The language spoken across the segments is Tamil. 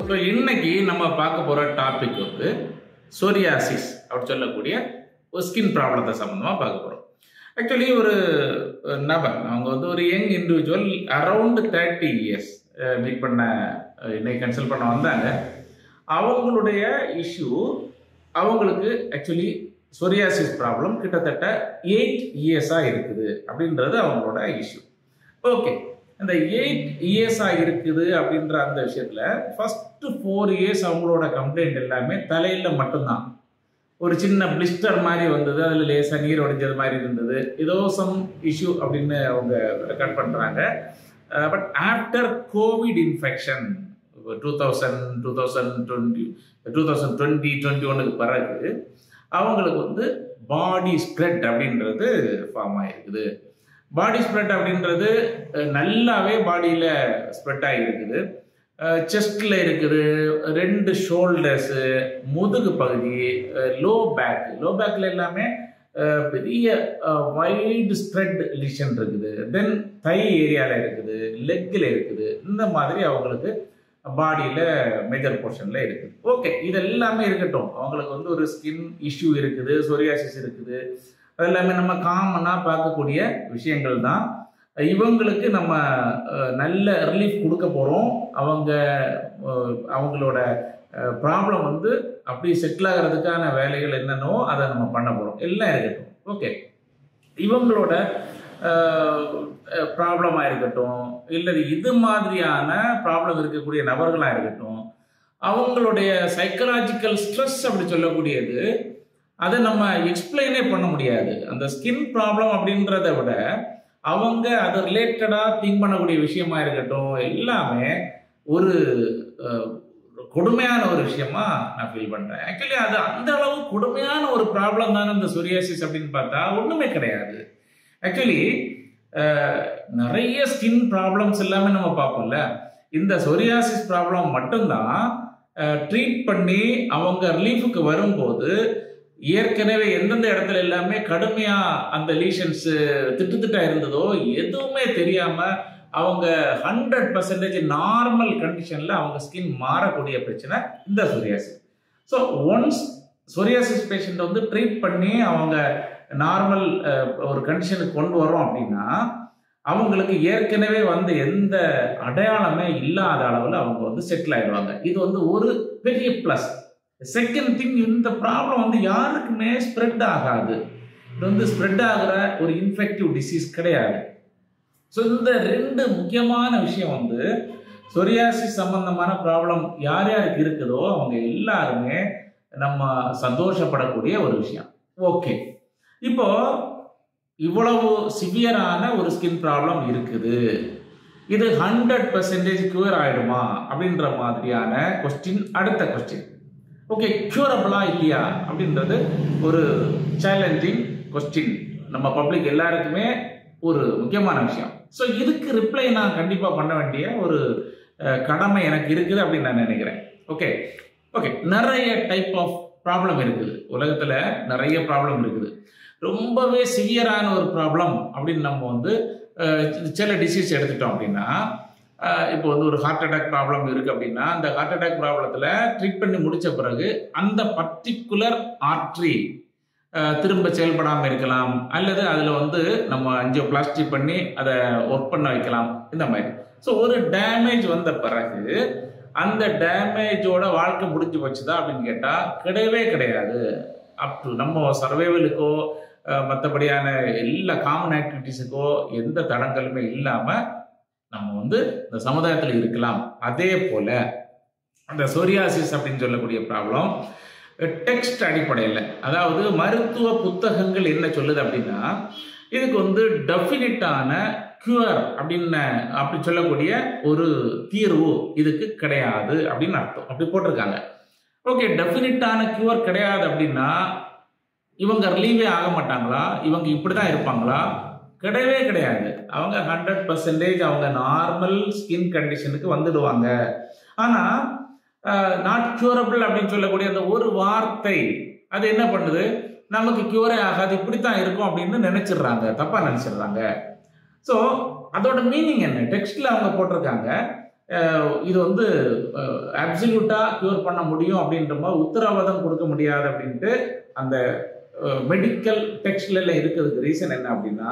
ஸோ இன்னைக்கு நம்ம பார்க்க போகிற டாபிக் வந்து சோரியாசிஸ் அப்படி சொல்லக்கூடிய ஒரு ஸ்கின் ப்ராப்ளத்தை சம்மந்தமாக பார்க்க போகிறோம் ஆக்சுவலி ஒரு அஹ், நபர் அவங்க வந்து ஒரு young individual around thirty years meet பண்ண அஹ், இன்னைக்கு கன்சல்ட் பண்ண வந்தாங்க அவங்களுடைய இஷ்யூ அவங்களுக்கு ஆக்சுவலி சொரியாசிஸ் ப்ராப்ளம் கிட்டத்தட்ட எயிட் இயர்ஸாக இருக்குது அப்படின்றது அவங்களோட இஷ்யூ ஓகே இந்த எயிட் இயர்ஸாக இருக்குது அப்படின்ற அந்த விஷயத்தில் ஃபஸ்ட்டு ஃபோர் இயர்ஸ் அவங்களோட கம்ப்ளைண்ட் எல்லாமே தலையில் மட்டும்தான் ஒரு சின்ன பிளிஸ்டர் மாதிரி வந்தது அதில் லேசாக நீர் உடைஞ்சது மாதிரி இருந்தது ஏதோ சம் இஷ்யூ அப்படின்னு அவங்க ரெக்கார்ட் பண்ணுறாங்க but after Covid infection two thousand two thousand twenty two thousand twenty twenty ஒன்றுக்கு பிறகு அவங்களுக்கு வந்து பாடி ஸ்ப்ரெட் அப்படின்றது ஃபார்ம் ஆகிருக்குது பாடி ஸ்ப்ரெட் அப்படின்றது அஹ், நல்லாவே பாடியில் ஸ்ப்ரெட் ஆகிருக்குது செஸ்டில் இருக்குது ரெண்டு ஷோல்டர்ஸு முதுகு பகுதி லோ பேக் லோ பேக்கில் எல்லாமே அஹ், பெரிய வைடு ஸ்ப்ரெட் லிஷன் இருக்குது தென் தை ஏரியாவில் இருக்குது லெக்கில் இருக்குது இந்த மாதிரி அவங்களுக்கு பாடியில் மேஜர் போர்ஷனில் இருக்குது ஓகே இது எல்லாமே இருக்கட்டும் அவங்களுக்கு வந்து ஒரு ஸ்கின் இஷ்யூ இருக்குது சொரியாசிஸ் இருக்குது அது எல்லாமே நம்ம காமனாக பார்க்கக்கூடிய விஷயங்கள் தான் இவங்களுக்கு நம்ம அஹ், நல்ல ரிலீஃப் கொடுக்க போகிறோம் அவங்க அஹ், அவங்களோட ப்ராப்ளம் வந்து அப்படி செட்டில் ஆகிறதுக்கான வேலைகள் என்னென்னோ அதை நம்ம பண்ண போகிறோம் எல்லாம் இருக்கட்டும் ஓகே இவங்களோட ப்ராப்ளமாக இருக்கட்டும் இல்லை இது மாதிரியான ப்ராப்ளம் இருக்கக்கூடிய நபர்களாக இருக்கட்டும் அவங்களுடைய சைக்கலாஜிக்கல் ஸ்ட்ரெஸ் அப்படி சொல்லக்கூடியது அதை நம்ம எக்ஸ்பிளைனே பண்ண முடியாது அந்த ஸ்கின் ப்ராப்ளம் அப்படின்றத விட அவங்க அதை ரிலேட்டடாக திங்க் பண்ணக்கூடிய விஷயமா இருக்கட்டும் எல்லாமே ஒரு அஹ், கொடுமையான ஒரு விஷயமா நான் ஃபீல் பண்ணுறேன் ஆக்சுவலி அது அந்த அளவு கொடுமையான ஒரு ப்ராப்ளம் தானே இந்த சொரியாசிஸ் அப்படின்னு பார்த்தா ஒன்றுமே கிடையாது ஆக்சுவலி நிறைய ஸ்கின் ப்ராப்ளம்ஸ் எல்லாமே நம்ம பார்ப்போம்ல இந்த சொரியாசிஸ் ப்ராப்ளம் மட்டும்தான் ட்ரீட் பண்ணி அவங்க ரிலீஃபுக்கு வரும்போது ஏற்கனவே எந்தெந்த இடத்துல எல்லாமே கடுமையா அந்த லீஷன்ஸ் திட்டு திட்டா இருந்ததோ எதுவுமே தெரியாம அவங்க ஹண்ட்ரட் பர்சன்டேஜ் நார்மல் கண்டிஷன்ல அவங்க ஸ்கின் மாறக்கூடிய பிரச்சனை இந்த psoriasis so once psoriasis patient வந்து ட்ரீட் பண்ணி அவங்க நார்மல் ஒரு கண்டிஷனுக்கு கொண்டு வரோம் அப்படின்னா அவங்களுக்கு ஏற்கனவே வந்து எந்த அடையாளமே இல்லாத அளவில் அவங்க வந்து செட்டில் ஆயிடுவாங்க இது வந்து ஒரு பெரிய ப்ளஸ் செகண்ட் திங் இந்த ப்ராப்ளம் வந்து யாருக்குமே ஸ்ப்ரெட் ஆகாது இது வந்து ஸ்ப்ரெட் ஆகிற ஒரு இன்ஃபெக்டிவ் டிசீஸ் கிடையாது ஸோ இந்த ரெண்டு முக்கியமான விஷயம் வந்து சொரியாசிஸ் சம்பந்தமான ப்ராப்ளம் யார் யாருக்கு இருக்குதோ அவங்க எல்லாருமே நம்ம சந்தோஷப்படக்கூடிய ஒரு விஷயம் ஓகே இப்போ இவ்வளவு சிவியரான ஒரு ஸ்கின் ப்ராப்ளம் இருக்குது இது ஹண்ட்ரட் பர்சன்டேஜ் க்யூர் ஆயிடுமா அப்படின்ற மாதிரியான கொஸ்டின் அடுத்த கொஸ்டின் ஓகே க்யூரபிளா இல்லையா அப்படின்றது ஒரு சேலஞ்சிங் கொஸ்டின் நம்ம பப்ளிக் எல்லாருக்குமே ஒரு முக்கியமான விஷயம் ஸோ இதுக்கு ரிப்ளை நான் கண்டிப்பாக பண்ண வேண்டிய ஒரு அஹ், கடமை எனக்கு இருக்குது அப்படின்னு நான் நினைக்கிறேன் ஓகே ஓகே நிறைய டைப் ஆஃப் ப்ராப்ளம் இருக்குது உலகத்தில் நிறைய ப்ராப்ளம் இருக்குது ரொம்பவே சிவியரான ஒரு ப்ராப்ளம் அப்படின்னு நம்ம வந்து அஹ், சில டிசீஸ் எடுத்துட்டோம் அப்படின்னா அஹ், இப்போ வந்து ஒரு ஹார்ட் அட்டாக் ப்ராப்ளம் இருக்குது அப்படின்னா அந்த ஹார்ட் அட்டாக் ப்ராப்ளத்தில் ட்ரீட் பண்ணி முடிச்ச பிறகு அந்த பர்டிகுலர் ஆர்ட்ரி திரும்ப செயல்படாமல் இருக்கலாம் அல்லது அதில் வந்து நம்ம அஞ்சோ பிளாஸ்டிக் பண்ணி அதை ஒர்க் பண்ண வைக்கலாம் இந்த மாதிரி ஸோ ஒரு டேமேஜ் வந்த பிறகு அந்த டேமேஜோட வாழ்க்கை முடிஞ்சு போச்சுதா அப்படின்னு கேட்டால் கிடையவே கிடையாது அப் டு நம்ம சர்வைவலுக்கோ மற்றபடியான எல்லா காமன் ஆக்டிவிட்டீஸுக்கோ எந்த தடங்களுமே இல்லாமல் நம்ம வந்து இந்த சமுதாயத்தில் இருக்கலாம் அதே போல அந்த சொரியாசிஸ் அப்படின்னு சொல்லக்கூடிய ப்ராப்ளம் டெக்ஸ்ட் அடிப்படையில் அதாவது மருத்துவ புத்தகங்கள் என்ன சொல்லுது அப்படின்னா இதுக்கு வந்து டெஃபினிட்டான க்யூர் அப்படின்னு அப்படி சொல்லக்கூடிய ஒரு தீர்வு இதுக்கு கிடையாது அப்படின்னு அர்த்தம் அப்படி போட்டிருக்காங்க ஓகே டெஃபினிட்டான க்யூர் கிடையாது அப்படின்னா இவங்க ரிலீவே ஆக மாட்டாங்களா இவங்க இப்படி தான் இருப்பாங்களா கிடையவே கிடையாது அவங்க ஹண்ட்ரட் பர்சன்டேஜ் அவங்க நார்மல் ஸ்கின் கண்டிஷனுக்கு வந்துடுவாங்க ஆனால் நாட் க்யூரபிள் அப்படின்னு சொல்லக்கூடிய அந்த ஒரு வார்த்தை அது என்ன பண்ணுது நமக்கு க்யூரே ஆகாது இப்படித்தான் இருக்கும் அப்படின்னு நினைச்சிடுறாங்க தப்பா நினைச்சிடுறாங்க ஸோ அதோட மீனிங் என்ன டெக்ஸ்ட்ல அவங்க போட்டிருக்காங்க அஹ், இது வந்து அப்சல்யூட்டா கியூர் பண்ண முடியும் அப்படின்ற மாதிரி உத்தரவாதம் கொடுக்க முடியாது அப்படின்ட்டு அந்த மெடிக்கல் டெக்ஸ்ட்ல எல்லாம் இருக்கிறதுக்கு ரீசன் என்ன அப்படின்னா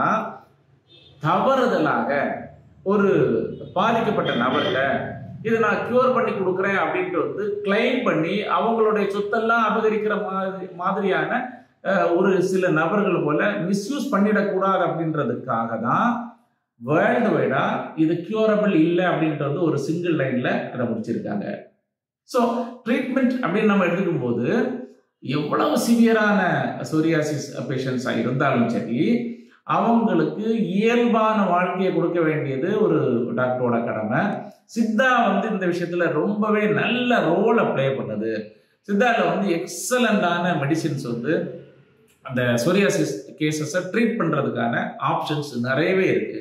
தவறுதலாக ஒரு பாதிக்கப்பட்ட நபர்கிட்ட இதை நான் கியூர் பண்ணி கொடுக்குறேன் அப்படின்ட்டு வந்து கிளைம் பண்ணி அவங்களுடைய சொத்தெல்லாம் அபகரிக்கிற மாதிரி மாதிரியான அஹ், ஒரு சில நபர்கள் போல மிஸ்யூஸ் பண்ணிடக்கூடாது அப்படின்றதுக்காக தான் வேர்ல்டு வைடா இது கியூரபிள் இல்லை அப்படின்றது ஒரு சிங்கிள் லைன்ல அதை முடிச்சிருக்காங்க ஸோ ட்ரீட்மெண்ட் அப்படின்னு நம்ம எடுத்துக்கும் போது எவ்வளவு சிவியரான சோரியாசிஸ் பேஷண்ட்ஸாக இருந்தாலும் சரி அவங்களுக்கு இயல்பான வாழ்க்கையை கொடுக்க வேண்டியது ஒரு டாக்டரோட கடமை சித்தா வந்து இந்த விஷயத்துல ரொம்பவே நல்ல ரோலை ப்ளே பண்ணுது சித்தால வந்து எக்ஸலண்டான மெடிசின்ஸ் வந்து அந்த சோரியாசிஸ் கேசஸை ட்ரீட் பண்றதுக்கான ஆப்ஷன்ஸ் நிறையவே இருக்கு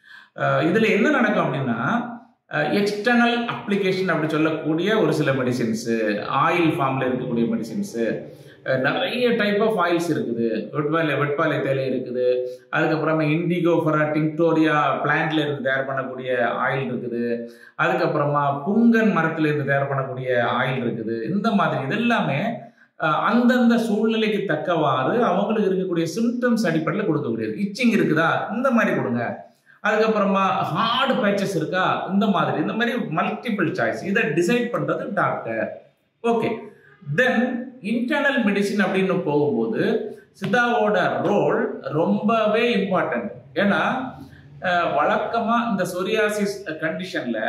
அஹ் இதுல என்ன நடக்கும் அப்படின்னா எக்ஸ்டர்னல் அப்ளிகேஷன் அப்படி சொல்லக்கூடிய ஒரு சில மெடிசின்ஸு ஆயில் ஃபார்மில் இருக்கக்கூடிய மெடிசின்ஸு நிறைய டைப் ஆஃப் ஆயில்ஸ் இருக்குது வெட்பாலை வெட்பாலை தேலை இருக்குது அதுக்கப்புறமா இண்டிகோ ஃபரா டிங்டோரியா பிளான்ட்ல இருந்து தயார் பண்ணக்கூடிய ஆயில் இருக்குது அதுக்கப்புறமா புங்கன் மரத்துல இருந்து தயார் பண்ணக்கூடிய ஆயில் இருக்குது இந்த மாதிரி இதெல்லாமே அஹ், அந்தந்த சூழ்நிலைக்கு தக்கவாறு அவங்களுக்கு இருக்கக்கூடிய சிம்டம்ஸ் அடிப்படையில் கொடுக்கக்கூடியது இச்சிங் இருக்குதா இந்த மாதிரி கொடுங்க அதுக்கப்புறமா ஹார்டு பேச்சஸ் இருக்கா இந்த மாதிரி இந்த மாதிரி மல்டிபிள் சாய்ஸ் இதை டிசைட் பண்றது doctor okay then internal medicine அப்படின்னு போகும்போது சித்தாவோட ரோல் ரொம்பவே இம்பார்ட்டன்ட் ஏன்னா அஹ், வழக்கமா இந்த சொரியாசிஸ் கண்டிஷன்ல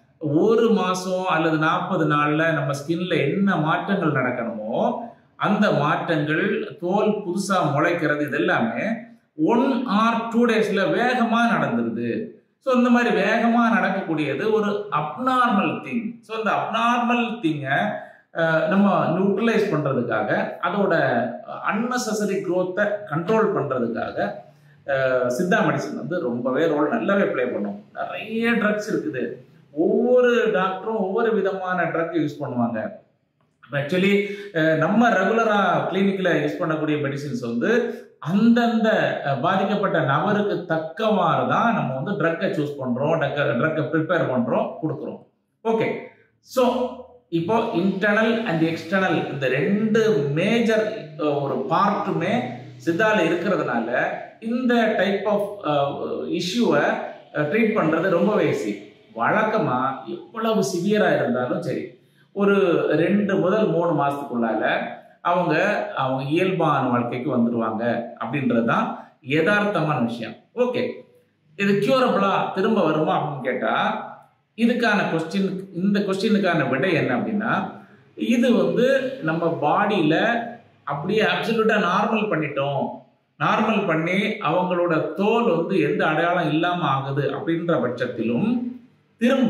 ஒரு மாசம் அல்லது நாற்பது நாள்ல நம்ம ஸ்கின்ல என்ன மாற்றங்கள் நடக்கணுமோ அந்த மாற்றங்கள் தோல் புதுசா முளைக்கிறது இது எல்லாமே ஒன் ஆர் டூ டேஸ்ல வேகமா நடந்துருது ஸோ இந்த மாதிரி வேகமா நடக்கக்கூடியது ஒரு அப்நார்மல் திங் ஸோ இந்த அப்நார்மல் திங்கை நம்ம நியூட்ரலைஸ் பண்றதுக்காக அதோட அன்னெசரி growth-அ கண்ட்ரோல் பண்றதுக்காக அஹ், சித்தா மெடிசன் வந்து ரொம்பவே ரோல் நல்லாவே ப்ளே பண்ணும் நிறைய ட்ரக்ஸ் இருக்குது ஒவ்வொரு டாக்டரும் ஒவ்வொரு விதமான ட்ரக் யூஸ் பண்ணுவாங்க ஆக்சுவலி நம்ம ரெகுலரா கிளினிக்ல யூஸ் பண்ணக்கூடிய மெடிசின்ஸ் வந்து அந்தந்த அஹ், பாதிக்கப்பட்ட நபருக்கு தக்கவாறு தான் நம்ம வந்து ட்ரக்கை சூஸ் பண்றோம் ட்ரக்கை ப்ரிப்பேர் பண்றோம் கொடுக்குறோம் ஓகே ஸோ இப்போ இன்டர்னல் அண்ட் எக்ஸ்டர்னல் இந்த ரெண்டு மேஜர் ஒரு பார்ட்டுமே சித்தால இருக்கிறதுனால இந்த டைப் ஆஃப் இஷ்யூவை ட்ரீட் பண்றது ரொம்பவே ஈஸி வழக்கமா எவ்வளவு சிவியரா இருந்தாலும் சரி ஒரு ரெண்டு முதல் மூணு மாசத்துக்குள்ளால அவங்க அவங்க இயல்பான வாழ்க்கைக்கு வந்துருவாங்க அப்படின்றது தான் யதார்த்தமான விஷயம் ஓகே இது கியூரபிளா திரும்ப வருமா அப்படின்னு கேட்டா இதுக்கான கொஸ்டின் இந்த கொஸ்டினுக்கான விடை என்ன அப்படின்னா இது வந்து நம்ம பாடியில அப்படியே அப்சல்யூட்டா நார்மல் பண்ணிட்டோம் நார்மல் பண்ணி அவங்களோட தோல் வந்து எந்த அடையாளம் இல்லாம ஆகுது அப்படின்ற பட்சத்திலும் திரும்ப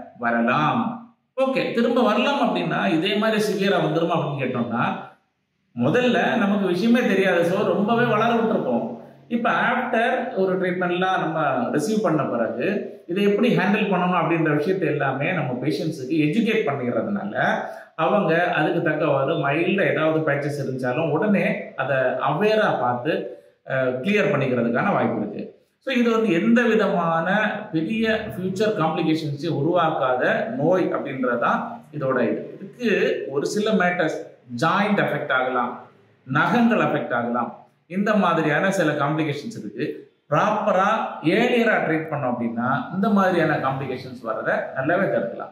வரலாம் ஓகே திரும்ப வரலாம் அப்படின்னா இதே மாதிரி சிவியரா வந்துருமா அப்படின்னு கேட்டோம்னா முதல்ல நமக்கு விஷயமே தெரியாது ஸோ ரொம்பவே வளர விட்டுருப்போம் இப்போ ஆஃப்டர் ஒரு ட்ரீட்மெண்ட்லாம் நம்ம ரிசீவ் பண்ண பிறகு இதை எப்படி ஹேண்டில் பண்ணணும் அப்படின்ற விஷயத்தை எல்லாமே நம்ம பேஷண்ட்ஸுக்கு எஜுகேட் பண்ணிடுறதுனால அவங்க அதுக்கு தக்கவாறு மைல்டாக ஏதாவது பேச்சஸ் இருந்துச்சாலும் உடனே அதை அவேராக பார்த்து கிளியர் பண்ணிக்கிறதுக்கான வாய்ப்பு இருக்கு ஸோ இது வந்து எந்த விதமான பெரிய ஃபியூச்சர் காம்ப்ளிகேஷன்ஸையும் உருவாக்காத நோய் அப்படின்றதான் இதோட இது இதுக்கு ஒரு சில மேட்டர்ஸ் ஜாயிண்ட் எஃபெக்ட் ஆகலாம் நகங்கள் எஃபெக்ட் ஆகலாம் இந்த மாதிரியான சில காம்ப்ளிகேஷன்ஸ் இருக்கு ப்ராப்பரா ஏர்லியரா ட்ரீட் பண்ணோம் அப்படின்னா இந்த மாதிரியான காம்ப்ளிகேஷன்ஸ் வரதை நல்லாவே தடுக்கலாம்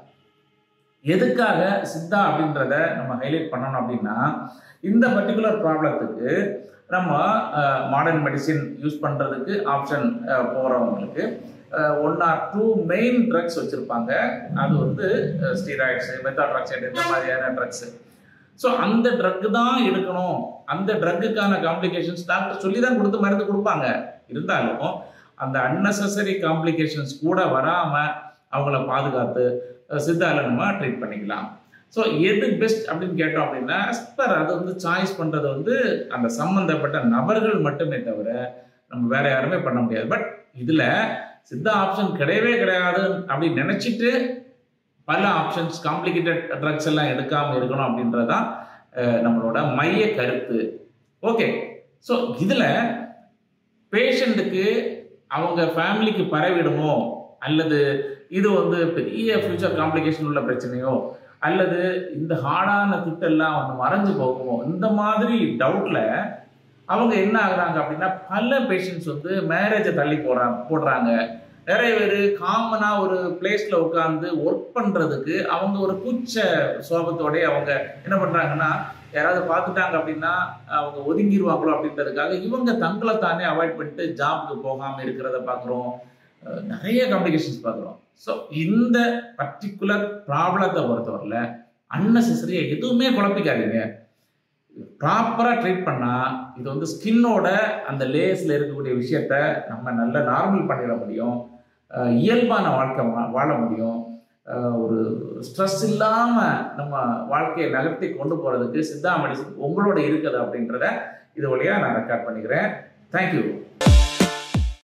எதுக்காக சித்தா அப்படின்றத நம்ம ஹைலைட் பண்ணணும் அப்படின்னா இந்த பர்டிகுலர் ப்ராப்ளத்துக்கு நம்ம மாடர்ன் மெடிசின் யூஸ் பண்ணுறதுக்கு ஆப்ஷன் போகிறவங்களுக்கு one or two main drugs வச்சுருப்பாங்க அது வந்து ஸ்டீராய்ட்ஸு மெத்தாட்ராக்சைடு இந்த மாதிரியான ட்ரக்ஸு ஸோ அந்த ட்ரக் தான் எடுக்கணும் அந்த ட்ரக்குக்கான காம்ப்ளிகேஷன்ஸ் டாக்டர் சொல்லி தான் கொடுத்து மருந்து கொடுப்பாங்க இருந்தாலும் அந்த அன்னெசரி காம்ப்ளிகேஷன்ஸ் கூட வராமல் அவங்கள பாதுகாத்து சித்தால நம்ம ட்ரீட் பண்ணிக்கலாம் ஸோ எது பெஸ்ட் அப்படின்னு கேட்டோம் அப்படின்னா பர் அது வந்து சாய்ஸ் பண்ணுறது வந்து அந்த சம்மந்தப்பட்ட நபர்கள் மட்டுமே தவிர நம்ம வேற யாருமே பண்ண முடியாது பட் இதில் சித்தா ஆப்ஷன் கிடையவே கிடையாது அப்படின்னு நினச்சிட்டு பல ஆப்ஷன்ஸ் காம்ப்ளிகேட்டட் ட்ரக்ஸ் எல்லாம் எடுக்காமல் இருக்கணும் அப்படின்றதான் நம்மளோட மைய கருத்து ஓகே ஸோ இதில் பேஷண்ட்டுக்கு அவங்க ஃபேமிலிக்கு பரவிடுமோ அல்லது இது வந்து பெரிய ஃபியூச்சர் காம்ப்ளிகேஷன் உள்ள பிரச்சனையோ அல்லது இந்த ஹார்டான திட்டெல்லாம் வந்து மறைஞ்சு போகுமோ இந்த மாதிரி டவுட்ல அவங்க என்ன ஆகுறாங்க அப்படின்னா பல பேஷண்ட்ஸ் வந்து மேரேஜை தள்ளி போடுறாங்க போடுறாங்க நிறைய பேர் காமனா ஒரு பிளேஸ்ல உட்காந்து ஒர்க் பண்றதுக்கு அவங்க ஒரு கூச்ச சுவாபத்தோடய அவங்க என்ன பண்றாங்கன்னா யாராவது பார்த்துட்டாங்க அப்படின்னா அவங்க ஒதுங்கிடுவாங்களோ அப்படின்றதுக்காக இவங்க தங்களை தானே அவாய்ட் பண்ணிட்டு ஜாபுக்கு போகாம இருக்கிறத பார்க்குறோம் நிறைய காம்ப்ளிகேஷன்ஸ் பார்க்குறோம் ஸோ இந்த பர்டிகுலர் ப்ராப்ளத்தை பொறுத்தவரையில் அன்னெசரியாக எதுவுமே குழப்பிக்காதீங்க ப்ராப்பராக ட்ரீட் பண்ணால் இது வந்து ஸ்கின்னோட அந்த லேஸில் இருக்கக்கூடிய விஷயத்த நம்ம நல்ல நார்மல் பண்ணிட முடியும் அஹ் இயல்பான வாழ்க்கை வா- வாழ முடியும் அஹ் ஒரு ஸ்ட்ரெஸ் இல்லாமல் நம்ம வாழ்க்கையை நகர்த்தி கொண்டு போகிறதுக்கு சித்தா மெடிசன் உங்களோட இருக்குது அப்படின்றத இது வழியாக நான் ரெக்கார்ட் பண்ணிக்கிறேன் தேங்க்யூ